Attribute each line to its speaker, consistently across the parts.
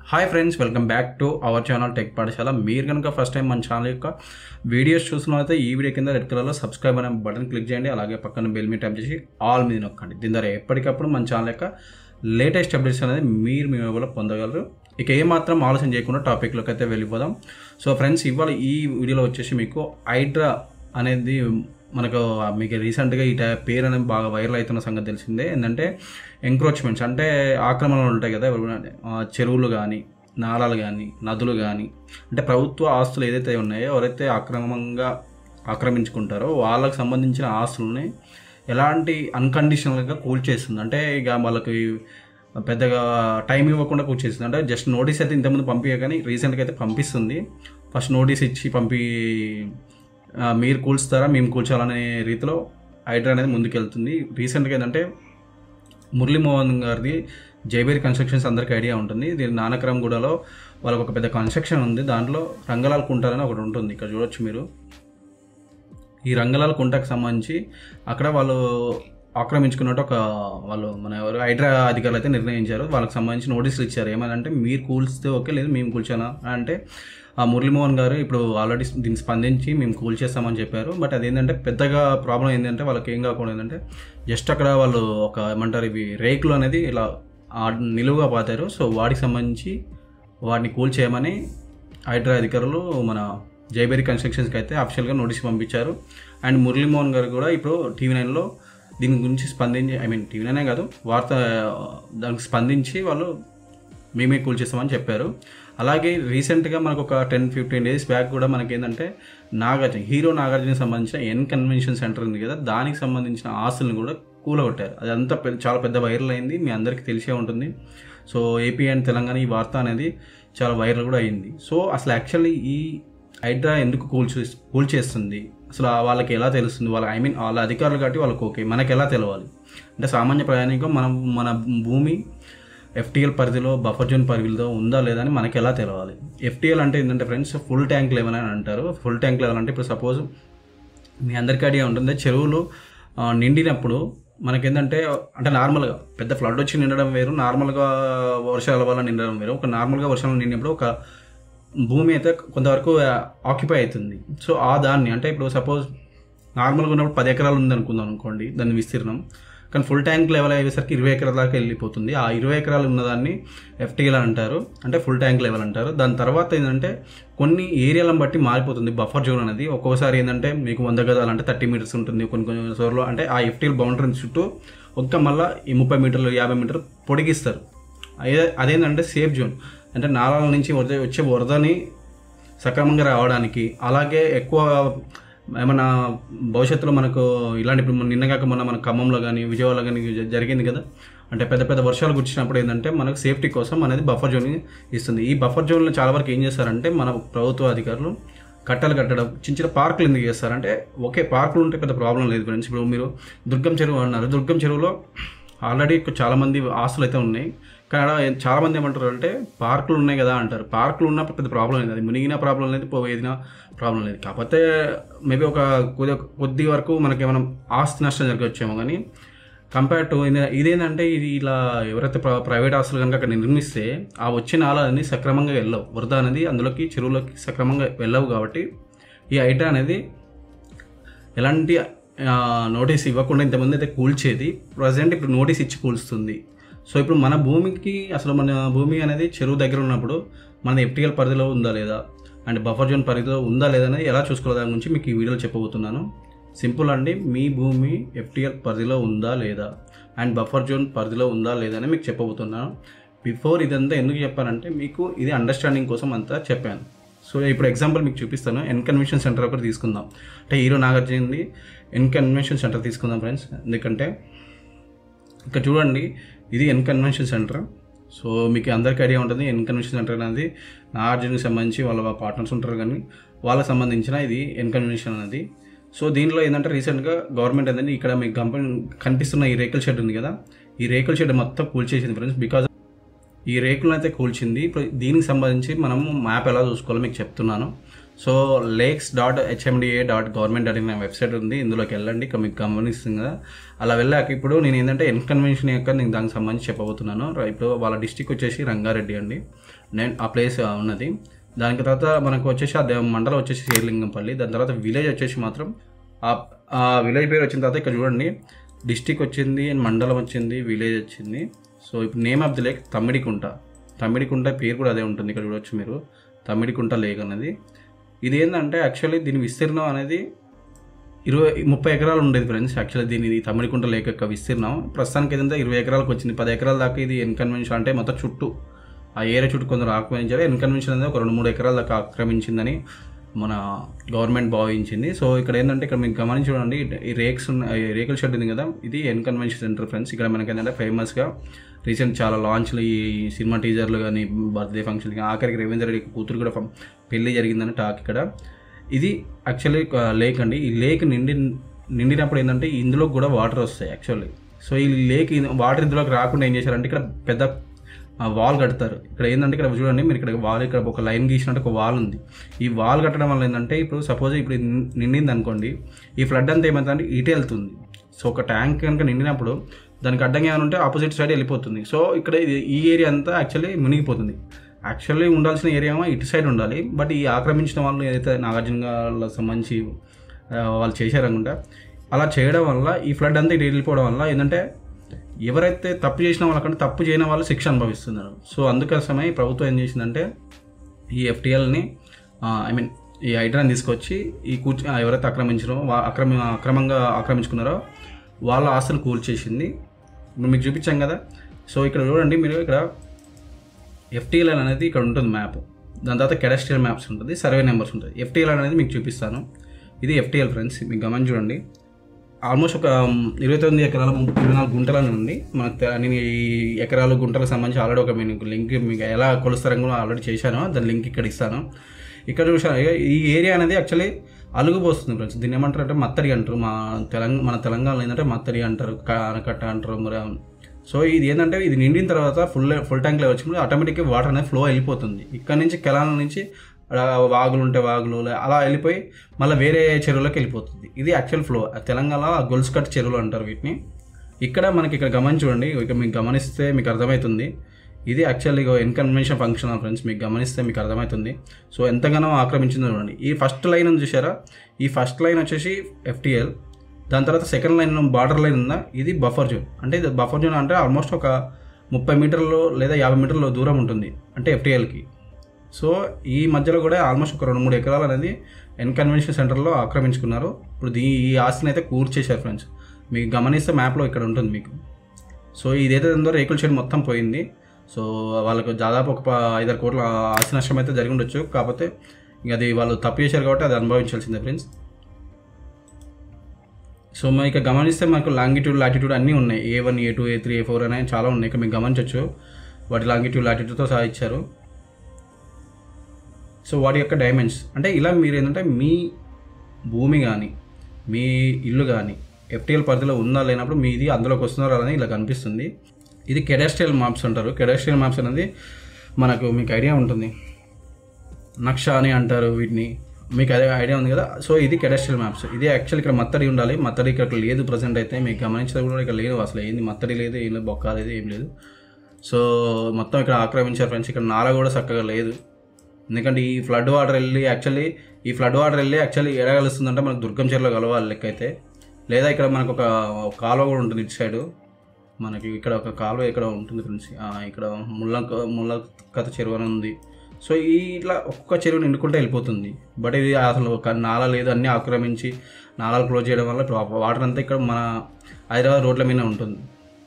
Speaker 1: hi friends welcome back to our channel tech Pathashala మీరు కనుక first time మన channel యొక్క వీడియోస్ చూస్తున్నట్లయితే ఈ వీడియో కింద రెడ్ కలర్లో సబ్స్క్రైబ్ అనే బటన్ క్లిక్ చేయండి అలాగే పక్కన బెల్ మీద ట్యాప్ చేసి ఆల్ మీద నొక్కండి దీని ద్వారా ఎప్పటికప్పుడు మన ఛానల్ యొక్క లేటెస్ట్ అప్డేట్స్ అనేది మీరు మీ మొబైల్లో పొందగలరు ఇక ఏమాత్రం ఆలోచన చేయకుండా టాపిక్లోకి అయితే వెళ్ళిపోదాం సో ఫ్రెండ్స్ ఇవాళ ఈ వీడియోలో వచ్చేసి మీకు హైడ్రా అనేది మనకు మీకు రీసెంట్గా ఈ టై- పేరు అనేది బాగా వైరల్ అవుతున్న సంగతి తెలిసిందే ఏంటంటే ఎంక్రోచ్మెంట్స్ అంటే ఆక్రమణలు ఉంటాయి కదా ఆ, చెరువులు కానీ నాలాలు కానీ నదులు కానీ అంటే ప్రభుత్వ ఆస్తులు ఏదైతే ఉన్నాయో ఎవరైతే అక్రమంగా ఆక్రమించుకుంటారో వాళ్ళకి సంబంధించిన ఆస్తులని ఎలాంటి అన్కండిషనల్గా కూల్చేస్తుంది అంటే ఇక వాళ్ళకి పెద్దగా టైం ఇవ్వకుండా కూర్చేస్తుంది అంటే జస్ట్ నోటీస్ అయితే ఇంతకుముందు పంపించే కానీ రీసెంట్గా అయితే పంపిస్తుంది ఫస్ట్ నోటీస్ ఇచ్చి పంపి ఆ, మీరు కూల్స్తారా మేము కూల్చాలనే రీతిలో హైడ్రా అనేది ముందుకెళ్తుంది రీసెంట్గా ఏంటంటే మురళీమోహన్ గారిది జైబేరి కన్స్ట్రక్షన్స్ అందరికీ ఐడియా ఉంటుంది దీని నానక్రమ్ గూడలో వాళ్ళకి ఒక పెద్ద కన్స్ట్రక్షన్ ఉంది దాంట్లో రంగలాల్ కుంటారని ఒకటి ఉంటుంది ఇక్కడ చూడొచ్చు మీరు ఈ రంగలాల్ కుంటకు సంబంధించి అక్కడ వాళ్ళు ఆక్రమించుకున్నట్టు ఒక వాళ్ళు మన ఎవరు హైడ్రా అధికారులు అయితే నిర్ణయించారు వాళ్ళకి సంబంధించి నోటీసులు ఇచ్చారు ఏమనంటే మీరు కూల్స్తే ఓకే లేదు మేము కూల్చానా అంటే ఆ మురళీమోహన్ గారు ఇప్పుడు ఆల్రెడీ దీన్ని స్పందించి మేము కూల్ చేస్తామని చెప్పారు బట్ అదేంటంటే పెద్దగా ప్రాబ్లం ఏంటంటే వాళ్ళకి ఏం కాకుండా ఏంటంటే జస్ట్ అక్కడ వాళ్ళు ఒక ఏమంటారు ఇవి రేకులు అనేది ఇలా ఆ నిలువుగా పాతారు సో వాటికి సంబంధించి వాటిని కూల్ చేయమని హైడ్రా అధికారులు మన జైబేరి కన్స్ట్రక్షన్స్కి అయితే అఫిషియల్గా నోటీస్ పంపించారు అండ్ మురళీమోహన్ గారు కూడా ఇప్పుడు టీవీ నైన్లో దీని గురించి స్పందించి ఐ మీన్ టీవీ నైనే కాదు వార్త దానికి స్పందించి వాళ్ళు మేమే కూల్ చేస్తామని చెప్పారు అలాగే రీసెంట్గా మనకు ఒక టెన్ ఫిఫ్టీన్ డేస్ బ్యాక్ కూడా మనకి ఏంటంటే నాగార్జున హీరో నాగార్జునకి సంబంధించిన ఎన్ కన్వెన్షన్ సెంటర్ ఉంది కదా దానికి సంబంధించిన ఆస్తులను కూడా కూలగొట్టారు అదంతా పెద్ద చాలా పెద్ద వైరల్ అయింది మీ అందరికీ తెలిసే ఉంటుంది సో ఏపీ అండ్ తెలంగాణ ఈ వార్త అనేది చాలా వైరల్ కూడా అయింది సో అసలు యాక్చువల్లీ ఈ హైడ్రా ఎందుకు కూల్ చేస్- కూల్ చేస్తుంది అసలు ఆ వాళ్ళకి ఎలా తెలుస్తుంది వాళ్ళ ఐ మీన్ వాళ్ళ అధికారులు కాబట్టి వాళ్ళకి ఓకే మనకి ఎలా తెలవాలి అంటే సామాన్య ప్రయాణికం మనం మన భూమి ఎఫ్టీఎల్ పరిధిలో బఫర్ జోన్ పరిధిలో ఉందా లేదా అని మనకి ఎలా తెలవాలి ఎఫ్టీఎల్ అంటే ఏంటంటే ఫ్రెండ్స్ ఫుల్ ట్యాంక్ లెవెల్ అని అంటారు ఫుల్ ట్యాంక్ లెవెల్ అంటే ఇప్పుడు సపోజ్ మీ అందరికీ ఐడియా ఉంటుంది చెరువులు ఆ, నిండినప్పుడు మనకేంటంటే అంటే నార్మల్గా పెద్ద ఫ్లడ్ వచ్చి నిండడం వేరు నార్మల్గా వర్షాల వల్ల నిండడం వేరు ఒక నార్మల్గా వర్షాలు నిండినప్పుడు ఒక భూమి అయితే కొంతవరకు ఆక్యుపై అవుతుంది సో ఆ దాన్ని అంటే ఇప్పుడు సపోజ్ నార్మల్గా ఉన్నప్పుడు పది ఎకరాలు ఉంది అనుకుందాం అనుకోండి దాని విస్తీర్ణం కానీ ఫుల్ ట్యాంక్ లెవెల్ అయ్యేసరికి ఇరవై ఎకరాల దాకా వెళ్ళిపోతుంది ఆ ఇరవై ఎకరాలు ఉన్నదాన్ని ఎఫ్టీఎల్ అంటారు అంటే ఫుల్ ట్యాంక్ లెవెల్ అంటారు దాని తర్వాత ఏంటంటే కొన్ని ఏరియాలను బట్టి మారిపోతుంది బఫర్ జోన్ అనేది ఒక్కొక్కసారి ఏంటంటే మీకు వంద గదాలు అంటే థర్టీ మీటర్స్ ఉంటుంది కొన్ని కొన్ని చోట్ల అంటే ఆ ఎఫ్టీఎల్ బౌండరీ చుట్టూ ఒక్క మళ్ళీ ఈ ముప్పై మీటర్లు యాభై మీటర్లు పొడిగిస్తారు అదే అదేంటంటే సేఫ్ జోన్ అంటే నాలాల నుంచి వరద వచ్చే వరదని సక్రమంగా రావడానికి అలాగే ఎక్కువ ఏమన్నా భవిష్యత్తులో మనకు ఇలాంటి ఇప్పుడు మొన్న నిన్నగాక మొన్న మన ఖమ్మంలో కానీ విజయవాడలో కానీ జ- జరిగింది కదా అంటే పెద్ద పెద్ద వర్షాలు గుర్చినప్పుడు ఏంటంటే మనకు సేఫ్టీ కోసం అనేది బఫర్ జోన్ ఇస్తుంది ఈ బఫర్ జోన్లో చాలా వరకు ఏం చేస్తారంటే మన ప్రభుత్వ అధికారులు కట్టలు కట్టడం చిన్న చిన్న పార్కులు ఎందుకు చేస్తారంటే ఓకే పార్కులు ఉంటే పెద్ద ప్రాబ్లం లేదు ఫ్రెండ్స్ ఇప్పుడు మీరు దుర్గం చెరువు అన్నారు దుర్గం చెరువులో ఆల్రెడీ చాలా మంది ఆస్తులు అయితే ఉన్నాయి కానీ ఆడ చాలా మంది ఏమంటారు అంటే పార్కులు ఉన్నాయి కదా అంటారు పార్కులు ఉన్నప్పుడు పెద్ద ప్రాబ్లం లేదు అది మునిగిన ప్రాబ్లం లేదు పోయేదిన ప్రాబ్లం లేదు కాకపోతే మేబీ ఒక కొద్ది కొద్ది వరకు మనకి మనం ఆస్తి నష్టం జరగవచ్చేమో కానీ కంపేర్ టు ఇదేంటంటే ఇది ఇలా ఎవరైతే ప్ర- ప్రైవేట్ ఆస్తులు కనుక అక్కడ నిర్మిస్తే ఆ వచ్చే నాళాలన్నీ సక్రమంగా వెళ్ళవు వరద అనేది అందులోకి చెరువులోకి సక్రమంగా వెళ్ళవు కాబట్టి ఈ ఐటా అనేది ఎలాంటి ఆ, నోటీస్ ఇవ్వకుండా ఇంతమంది అయితే కూల్చేది ప్రజెంట్ ఇప్పుడు నోటీస్ ఇచ్చి కూల్స్తుంది సో ఇప్పుడు మన భూమికి అసలు మన భూమి అనేది చెరువు దగ్గర ఉన్నప్పుడు మన ఎఫ్టీఎల్ పరిధిలో ఉందా లేదా అండ్ బఫర్ జోన్ పరిధిలో ఉందా లేదా అనేది ఎలా చూసుకోవాలి దాని గురించి మీకు ఈ వీడియోలో చెప్పబోతున్నాను సింపుల్ అండి మీ భూమి ఎఫ్టీఎల్ పరిధిలో ఉందా లేదా అండ్ బఫర్ జోన్ పరిధిలో ఉందా లేదా అని మీకు చెప్పబోతున్నాను బిఫోర్ ఇదంతా ఎందుకు చెప్పానంటే మీకు ఇది అండర్స్టాండింగ్ కోసం అంతా చెప్పాను సో ఇప్పుడు ఎగ్జాంపుల్ మీకు చూపిస్తాను ఎన్ కన్వెన్షన్ సెంటర్ ఒకటి తీసుకుందాం అంటే హీరో నాగార్జునది ఎన్ కన్వెన్షన్ సెంటర్ తీసుకుందాం ఫ్రెండ్స్ ఎందుకంటే ఇక్కడ చూడండి ఇది ఎన్ కన్వెన్షన్ సెంటర్ సో మీకు అందరికీ ఐడియా ఉంటుంది ఎన్ కన్వెన్షన్ సెంటర్ అనేది నాగార్జునకి సంబంధించి వాళ్ళ పార్ట్నర్స్ ఉంటారు కానీ వాళ్ళకి సంబంధించిన ఇది ఎన్ కన్వెన్షన్ అనేది సో దీనిలో ఏంటంటే రీసెంట్గా గవర్నమెంట్ ఏంటంటే ఇక్కడ మీకు కంపెనీ కనిపిస్తున్న ఈ రేకుల షెడ్ ఉంది కదా ఈ రేకుల షెడ్ మొత్తం కూల్చేసింది ఫ్రెండ్స్ బికాజ్ ఈ రేకులను అయితే కూల్చింది ఇప్పుడు దీనికి సంబంధించి మనం మ్యాప్ ఎలా చూసుకోవాలో మీకు చెప్తున్నాను so lakes dot HMDA dot government dot in website ఉంది ఇందులోకి వెళ్ళండి ఇక్కడ మీకు గమనిస్తుంది కదా అలా వెళ్ళాక ఇప్పుడు నేను ఏంటంటే ఎన్కన్వెన్షన్ యొక్క నేను దానికి సంబంధించి చెప్పబోతున్నాను ర- ఇప్పుడు వాళ్ళ డిస్టిక్ వచ్చేసి రంగారెడ్డి అండి నేను ఆ ప్లేస్ ఉన్నది దానికి తర్వాత మనకు వచ్చేసి ఆ దే- మండలం వచ్చేసి శ్రీలింగంపల్లి దాని తర్వాత విలేజ్ వచ్చేసి మాత్రం ఆ- ఆ విలేజ్ పేరు వచ్చిన తర్వాత ఇక్కడ చూడండి డిస్టిక్ వచ్చింది మండలం వచ్చింది విలేజ్ వచ్చింది సో ఇప్పుడు name of the lake Thammidikunta Thammidikunta పేరు కూడా అదే ఉంటుంది ఇక్కడ చూడొచ్చు మీరు తమ్మిడికుంట లేక్ అనేది ఇది ఏంటంటే యాక్చువల్లీ దీని విస్తీర్ణం అనేది ఇరవై ముప్పై ఎకరాలు ఉండేది ఫ్రెండ్స్ యాక్చువల్లీ దీని ఇది తమిళకుంట లేక్ యొక్క విస్తీర్ణం ప్రస్తుతానికి ఏదంటే ఇరవై ఎకరాలకు వచ్చింది పది ఎకరాల దాకా ఇది ఎన్కన్వెన్షన్ అంటే మొత్తం చుట్టూ ఆ ఏరియా చుట్టూ కొందరు ఆక్రమించారు ఎన్కన్వెన్షన్ అనేది ఒక రెండు మూడు ఎకరాల దాకా ఆక్రమించిందని మన గవర్నమెంట్ భావించింది సో ఇక్కడ ఏంటంటే ఇక్కడ మీకు గమనించి చూడండి ఈ రేక్స్ ఉన్న ఈ రేకుల షెడ్ ఉంది కదా ఇది ఎన్కన్వెన్షన్ సెంటర్ ఫ్రెండ్స్ ఇక్కడ మనకి ఏంటంటే ఫేమస్గా రీసెంట్ చాలా లాంచ్లు ఈ సినిమా టీజర్లు కానీ బర్త్డే ఫంక్షన్ కానీ ఆఖరికి రవీంద్ర రెడ్డి కూతురు కూడా ఫం- పెళ్లి జరిగిందని టాక్ ఇక్కడ ఇది యాక్చువల్లీ లేక్ అండి ఈ లేక్ నిండి నిండినప్పుడు ఏంటంటే ఇందులో కూడా వాటర్ వస్తాయి యాక్చువల్లీ సో ఈ లేక్ వాటర్ ఇందులోకి రాకుండా ఏం చేశారంటే ఇక్కడ పెద్ద వాల్ కడతారు ఇక్కడ ఏంటంటే ఇక్కడ చూడండి మీరు ఇక్కడ వాల్ ఇక్కడ ఒక లైన్ గీసినట్టు ఒక వాల్ ఉంది ఈ వాల్ కట్టడం వల్ల ఏంటంటే ఇప్పుడు సపోజ్ ఇప్పుడు ఇది నిండింది అనుకోండి ఈ ఫ్లడ్ అంతా ఏమవుతుందంటే ఇటు వెళ్తుంది సో ఒక ట్యాంక్ కనుక నిండినప్పుడు దానికి అడ్డంగా ఏమైనా ఉంటే ఆపోజిట్ సైడ్ వెళ్ళిపోతుంది సో ఇక్కడ ఇది ఈ ఏరియా అంతా యాక్చువల్లీ మునిగిపోతుంది యాక్చువల్లీ ఉండాల్సిన ఏరియా ఏమో ఇటు సైడ్ ఉండాలి బట్ ఈ ఆక్రమించిన వాళ్ళు ఏదైతే నాగార్జున గారు సంబంధించి ఆ, వాళ్ళు చేశారనుకుంటా అలా చేయడం వల్ల ఈ ఫ్లడ్ అంతా ఇటు వెళ్ళిపోవడం వల్ల ఏంటంటే ఎవరైతే తప్పు చేసిన వాళ్ళకంటే తప్పు చేయని వాళ్ళు శిక్ష అనుభవిస్తున్నారు సో అందుకోసమే ఈ ప్రభుత్వం ఏం చేసిందంటే ఈ ఎఫ్టీఎల్ని ఐ మీన్ ఈ హైడ్రాని తీసుకొచ్చి ఈ కూర్చు ఆ, ఎవరైతే ఆక్రమించారో వా అక్రమ అక్రమంగా ఆక్రమించుకున్నారో వాళ్ళ ఆస్తులు కూల్చేసింది ఇప్పుడు మీకు చూపించాం కదా సో ఇక్కడ చూడండి మీరు ఇక్కడ ఎఫ్టీఎల్ అనేది ఇక్కడ ఉంటుంది మ్యాప్ దాని తర్వాత కెడస్ట్రియల్ మ్యాప్స్ ఉంటుంది సర్వే నెంబర్స్ ఉంటుంది ఎఫ్టీఎల్ అనేది మీకు చూపిస్తాను ఇది ఎఫ్టీఎల్ ఫ్రెండ్స్ మీకు గమని చూడండి ఆల్మోస్ట్ ఒక ఇరవై తొమ్మిది ఎకరాల ముప్పై ఇరవై నాలుగు గుంటలని ఉంది మనకు తె- నేను ఈ ఎకరాలు గుంటలకు సంబంధించి ఆల్రెడీ ఒక మీకు లింక్ మీకు ఎలా కొలుస్తారని కూడా ఆల్రెడీ చేశాను దాని లింక్ ఇక్కడ ఇస్తాను ఇక్కడ చూసాను ఇక ఈ ఏరియా అనేది యాక్చువల్లీ అలుగుపోస్తుంది ఫ్రెండ్స్ దీన్ని ఏమంటారు అంటే మత్తడి అంటారు మా తెలంగాణ మన తెలంగాణలో ఏంటంటే మత్తడి అంటారు క- ఆనకట్ట అంటారు మరి సో ఇది ఏంటంటే ఇది నిండిన తర్వాత ఫుల్ ఫుల్ ట్యాంక్ లెవెల్ వచ్చినప్పుడు ఆటోమేటిక్గా వాటర్ అనేది ఫ్లో వెళ్ళిపోతుంది ఇక్కడ నుంచి కెలాల నుంచి ఆ వాగులు ఉంటే వాగులు లే- అలా వెళ్ళిపోయి మళ్ళీ వేరే చెరువులోకి వెళ్ళిపోతుంది ఇది యాక్చువల్ ఫ్లో తెలంగాణ గొలుసు కట్ చెరువులు అంటారు వీటిని ఇక్కడ మనకి ఇక్కడ గమని చూడండి ఇక మీకు గమనిస్తే మీకు అర్థమవుతుంది ఇది యాక్చువల్లీ ఇన్కన్వెన్షన్ ఫంక్షన్ ఫ్రెండ్స్ మీకు గమనిస్తే మీకు అర్థమవుతుంది సో ఎంతగానో ఆక్రమించిందో చూడండి ఈ ఫస్ట్ లైన్ ఉంది చూసారా ఈ ఫస్ట్ లైన్ వచ్చేసి ఎఫ్టిఎల్ దాని తర్వాత సెకండ్ లైన్ బార్డర్ లైన్ ఉందా ఇది బఫర్ జోన్ అంటే ఇది బఫర్ జోన్ అంటే ఆల్మోస్ట్ ఒక ముప్పై మీటర్లు లేదా యాభై మీటర్ల దూరం ఉంటుంది అంటే ఎఫ్టిఎల్కి సో ఈ మధ్యలో కూడా ఆల్మోస్ట్ ఒక రెండు మూడు ఎకరాలు అనేది ఎన్కన్వెన్షన్ సెంటర్లో ఆక్రమించుకున్నారు ఇప్పుడు దీ ఈ ఆస్తిని అయితే కూర్చేశారు ఫ్రెండ్స్ మీకు గమనిస్తే మ్యాప్లో ఇక్కడ ఉంటుంది మీకు సో ఇదైతే ఉందో రేకుల షెడ్ మొత్తం పోయింది సో వాళ్ళకు దాదాపు ఒక ప- ఐదారు కోట్ల ఆస్తి నష్టం అయితే జరిగి ఉండొచ్చు కాకపోతే ఇక అది వాళ్ళు తప్పు చేశారు కాబట్టి అది అనుభవించాల్సిందే ఫ్రెండ్స్ సో మనం ఇక గమనిస్తే మనకు లాంగిట్యూడ్ లాటిట్యూడ్ అన్నీ ఉన్నాయి A one A two A three A four అనేవి చాలా ఉన్నాయి ఇక మీకు గమనించవచ్చు వాటి లాంగిట్యూడ్ లాటిట్యూడ్తో సహా ఇచ్చారు సో వాటి యొక్క డైమెన్షన్స్ అంటే ఇలా మీరు ఏంటంటే మీ భూమి కానీ మీ ఇల్లు కానీ ఎఫ్టీఎల్ పరిధిలో ఉందా లేనప్పుడు మీది అందులోకి వస్తున్నారా అని ఇలా కనిపిస్తుంది ఇది కెడాస్ట్రియల్ మ్యాప్స్ అంటారు కెడాస్ట్రియల్ మ్యాప్స్ అనేది మనకు మీకు ఐడియా ఉంటుంది నక్ష అని అంటారు వీటిని మీకు అదే ఐడియా ఉంది కదా సో ఇది కెడాస్ట్రియల్ మ్యాప్స్ ఇది యాక్చువల్ ఇక్కడ మత్తడి ఉండాలి మత్తడి ఇక్కడ లేదు ప్రజెంట్ అయితే మీకు గమనించేది కూడా ఇక్కడ లేదు అసలు ఏంది మత్తడి లేదు ఏం లేదు బొక్క లేదు ఏం లేదు సో మొత్తం ఇక్కడ ఆక్రమించారు ఫ్రెండ్స్ ఇక్కడ నాల కూడా చక్కగా లేదు ఎందుకంటే ఈ ఫ్లడ్ వాటర్ వెళ్ళి యాక్చువల్లీ ఈ ఫ్లడ్ వాటర్ వెళ్ళి యాక్చువల్లీ ఎడ కలుస్తుందంటే మనకు దుర్గం చెరువులో కలవాలి లెక్క అయితే లేదా ఇక్కడ మనకు ఒక కాలువ కూడా ఉంటుంది ఇటు సైడు మనకి ఇక్కడ ఒక కాలువ ఇక్కడ ఉంటుంది ఫ్రెండ్స్ ఆ, ఇక్కడ ముళ్ళ ముళ్ళ కథ చెరువు అని ఉంది సో ఈ ఇట్లా ఒక్కొక్క చెరువు నిండుకుంటే వెళ్ళిపోతుంది బట్ ఇది అసలు ఒక నాల లేదు అన్నీ ఆక్రమించి నాలాలు క్లోజ్ చేయడం వల్ల ఇప్పుడు వాటర్ అంతా ఇక్కడ మన హైదరాబాద్ రోడ్ల మీద ఉంటుంది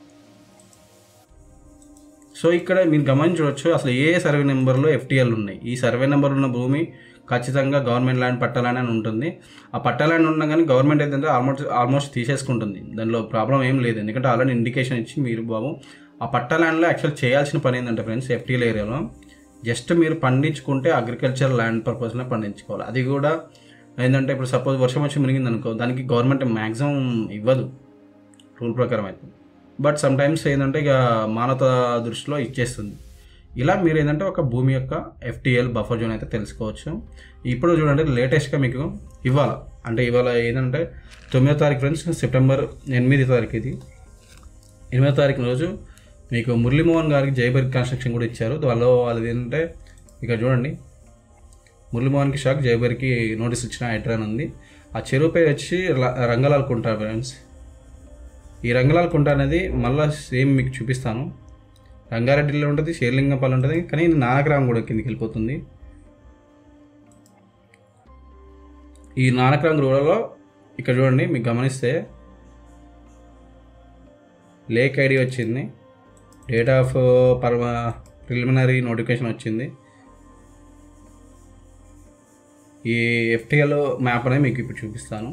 Speaker 1: సో ఇక్కడ మీరు గమనించవచ్చు అసలు ఏ సర్వే నెంబర్లో ఎఫ్టీఎల్ ఉన్నాయి ఈ సర్వే నెంబర్ ఉన్న భూమి ఖచ్చితంగా గవర్నమెంట్ ల్యాండ్ పట్టా ల్యాండ్ అని ఉంటుంది ఆ పట్టా ల్యాండ్ ఉన్నా కానీ గవర్నమెంట్ ఏంటంటే ఆల్మోస్ట్ ఆల్మోస్ట్ తీసేసుకుంటుంది దానిలో ప్రాబ్లం ఏం లేదు ఎందుకంటే ఆల్రెడీ ఇండికేషన్ ఇచ్చి మీరు బాబు ఆ పట్టా ల్యాండ్లో యాక్చువల్ చేయాల్సిన పని ఏంటంటే ఫ్రెండ్స్ ఎఫ్టీఎల్ ఏరియాలో జస్ట్ మీరు పండించుకుంటే అగ్రికల్చర్ ల్యాండ్ పర్పస్లో పండించుకోవాలి అది కూడా ఏంటంటే ఇప్పుడు సపోజ్ వర్షం వచ్చి మునిగింది అనుకో దానికి గవర్నమెంట్ మ్యాక్సిమం ఇవ్వదు రూల్ ప్రకారం అయితే బట్ సమ్ టైమ్స్ ఏంటంటే ఇక మానవత దృష్టిలో ఇచ్చేస్తుంది ఇలా మీరు ఏంటంటే ఒక భూమి యొక్క ఎఫ్టీఎల్ బఫర్ జోన్ అయితే తెలుసుకోవచ్చు ఇప్పుడు చూడండి లేటెస్ట్గా మీకు ఇవాళ అంటే ఇవాళ ఏంటంటే తొమ్మిదో తారీఖు ఫ్రెండ్స్ సెప్టెంబర్ ఎనిమిది తారీఖు ఇది ఎనిమిదో తారీఖు రోజు మీకు మురళీమోహన్ గారికి జైబర్గ్ కన్స్ట్రక్షన్ కూడా ఇచ్చారు వాళ్ళు వాళ్ళది ఏంటంటే ఇక్కడ చూడండి మురళీమోహన్కి షాక్ జైబర్కి నోటీస్ ఇచ్చిన హైడ్రాన్ ఉంది ఆ చెరువు పేరు వచ్చి ర- రంగలాల్ కుంట ఫ్రెండ్స్ ఈ రంగలాల్ కుంట అనేది మళ్ళీ సేమ్ మీకు చూపిస్తాను రంగారెడ్డిలో ఉంటుంది షేర్లింగంపల్లి ఉంటుంది కానీ ఇది నానక్రామ్ కూడా కిందికి వెళ్ళిపోతుంది ఈ నానక్రామ్ గూడలో ఇక్కడ చూడండి మీకు గమనిస్తే లేక్ ఐడి వచ్చింది డేట్ ఆఫ్ పర్మ ప్రిలిమినరీ నోటిఫికేషన్ వచ్చింది ఈ ఎఫ్టిఎల్ మ్యాప్ అనేది మీకు ఇప్పుడు చూపిస్తాను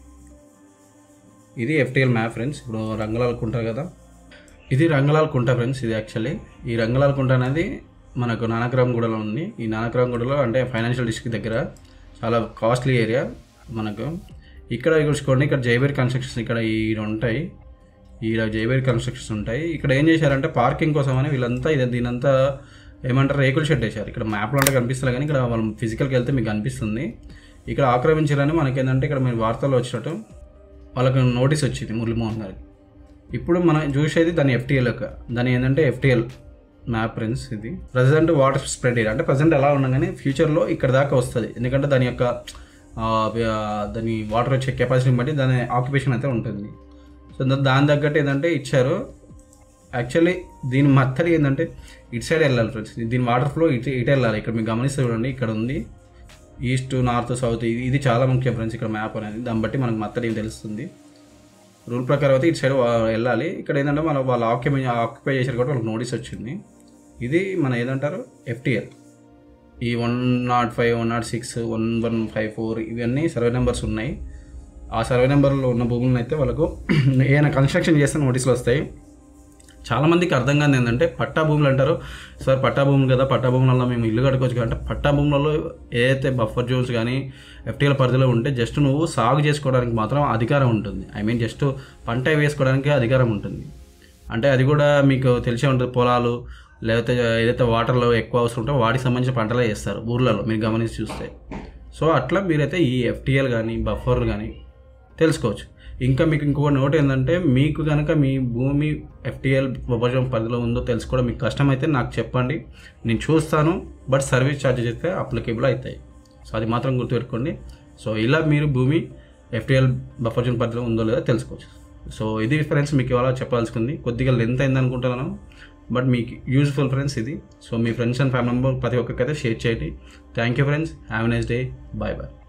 Speaker 1: ఇది ఎఫ్టిఎల్ మ్యాప్ ఫ్రెండ్స్ ఇప్పుడు రంగలాల్ కుంట కదా ఇది రంగలాల్ కుంట ఫ్రెండ్స్ ఇది యాక్చువల్లీ ఈ రంగలాల్ కుంట అనేది మనకు నానక్రామ్గూడలో ఉంది ఈ నానక్రామ్గూడలో అంటే ఫైనాన్షియల్ డిస్ట్రిక్ట్ దగ్గర చాలా కాస్ట్లీ ఏరియా మనకు ఇక్కడ చూసుకోండి ఇక్కడ జైబేర్ కన్స్ట్రక్షన్స్ ఇక్కడ ఈ ఉంటాయి ఈడ జైబేర్ కన్స్ట్రక్షన్స్ ఉంటాయి ఇక్కడ ఏం చేశారంటే పార్కింగ్ కోసం అని వీళ్ళంతా ఇది దీనంతా ఏమంటారు రేకుల షెడ్ వేశారు ఇక్కడ మ్యాప్లో అంటే కనిపిస్తుంది కానీ ఇక్కడ మనం ఫిజికల్కి వెళ్తే మీకు కనిపిస్తుంది ఇక్కడ ఆక్రమించారని మనకి ఏంటంటే ఇక్కడ మీరు వార్తల్లో వచ్చినట్టు వాళ్ళకి నోటీస్ వచ్చింది మురళీమోహన్ గారికి ఇప్పుడు మనం చూసేది దాని ఎఫ్టీఎల్ యొక్క దాని ఏంటంటే ఎఫ్టీఎల్ మ్యాప్ ఫ్రెండ్స్ ఇది ప్రజెంట్ వాటర్ స్ప్రెడ్ ఏరియా అంటే ప్రజెంట్ ఎలా ఉన్నా కానీ ఫ్యూచర్లో ఇక్కడ దాకా వస్తుంది ఎందుకంటే దాని యొక్క ఆ, ఆ, దాని వాటర్ వచ్చే కెపాసిటీని బట్టి దాని ఆక్యుపేషన్ అయితే ఉంటుంది సో దా- దాని తగ్గట్టు ఏంటంటే ఇచ్చారు యాక్చువల్లీ దీని మత్తడి ఏంటంటే ఇటు సైడ్ వెళ్ళాలి ఫ్రెండ్స్ దీని వాటర్ ఫ్లో ఇటు ఇటు వెళ్ళాలి ఇక్కడ మీరు గమనిస్తే చూడండి ఇక్కడ ఉంది ఈస్ట్ నార్త్ సౌత్ ఇది ఇది చాలా ముఖ్యం ఫ్రెండ్స్ ఇక్కడ మ్యాప్ అనేది దాన్ని బట్టి మనకు మత్తడి తెలుస్తుంది రూల్ ప్రకారం అయితే ఇటు సైడ్ వా- వెళ్ళాలి ఇక్కడ ఏంటంటే మన వాళ్ళు ఆక్యుపై ఆక్యుపై చేశారు కాబట్టి వాళ్ళకి నోటీస్ వచ్చింది ఇది మన ఏదంటారు ఎఫ్టీఎల్ ఈ one not five one not six one one five four ఇవన్నీ సర్వే నెంబర్స్ ఉన్నాయి ఆ సర్వే నెంబర్లో ఉన్న భూములను అయితే వాళ్ళకు ఏదైనా కన్స్ట్రక్షన్ చేస్తే నోటీసులు వస్తాయి చాలామందికి అర్థం కాదు ఏంటంటే పట్టా భూములు అంటారు సార్ పట్టా భూములు కదా పట్టా భూములలో మేము ఇల్లు కట్టుకోవచ్చు కదా అంటే పట్టా భూములలో ఏదైతే బఫర్ జోన్స్ కానీ ఎఫ్టీఎల్ పరిధిలో ఉంటే జస్ట్ నువ్వు సాగు చేసుకోవడానికి మాత్రం అధికారం ఉంటుంది ఐ మీన్ జస్ట్ పంట వేసుకోవడానికి అధికారం ఉంటుంది అంటే అది కూడా మీకు తెలిసే ఉంటుంది పొలాలు లేకపోతే ఏదైతే వాటర్లో ఎక్కువ అవసరం ఉంటే వాటికి సంబంధించిన పంటలే వేస్తారు ఊర్లలో మీరు గమనించి చూస్తే సో అట్లా మీరైతే ఈ ఎఫ్టీఎల్ కానీ బఫర్ కానీ తెలుసుకోవచ్చు ఇంకా మీకు ఇంకొక నోట్ ఏంటంటే మీకు కనుక మీ భూమి ఎఫ్టీఎల్ ఉపజం పరిధిలో ఉందో తెలుసుకోవడం మీకు కష్టమైతే నాకు చెప్పండి నేను చూస్తాను బట్ సర్వీస్ ఛార్జెస్ అయితే అప్లికేబుల్ అవుతాయి సో అది మాత్రం గుర్తుపెట్టుకోండి సో ఇలా మీరు భూమి ఎఫ్టీఎల్ బఫర్ జోన్ పరిధిలో ఉందో లేదో తెలుసుకోవచ్చు సో ఇది ఫ్రెండ్స్ మీకు ఇవాళ చెప్పాల్సింది కొద్దిగా లెంత్ అయింది అనుకుంటున్నాను బట్ మీకు యూజ్ఫుల్ ఫ్రెండ్స్ ఇది సో మీ ఫ్రెండ్స్ అండ్ ఫ్యామిలీ మెంబర్ ప్రతి ఒక్కరికైతే షేర్ చేయండి thank you friends have nice day bye bye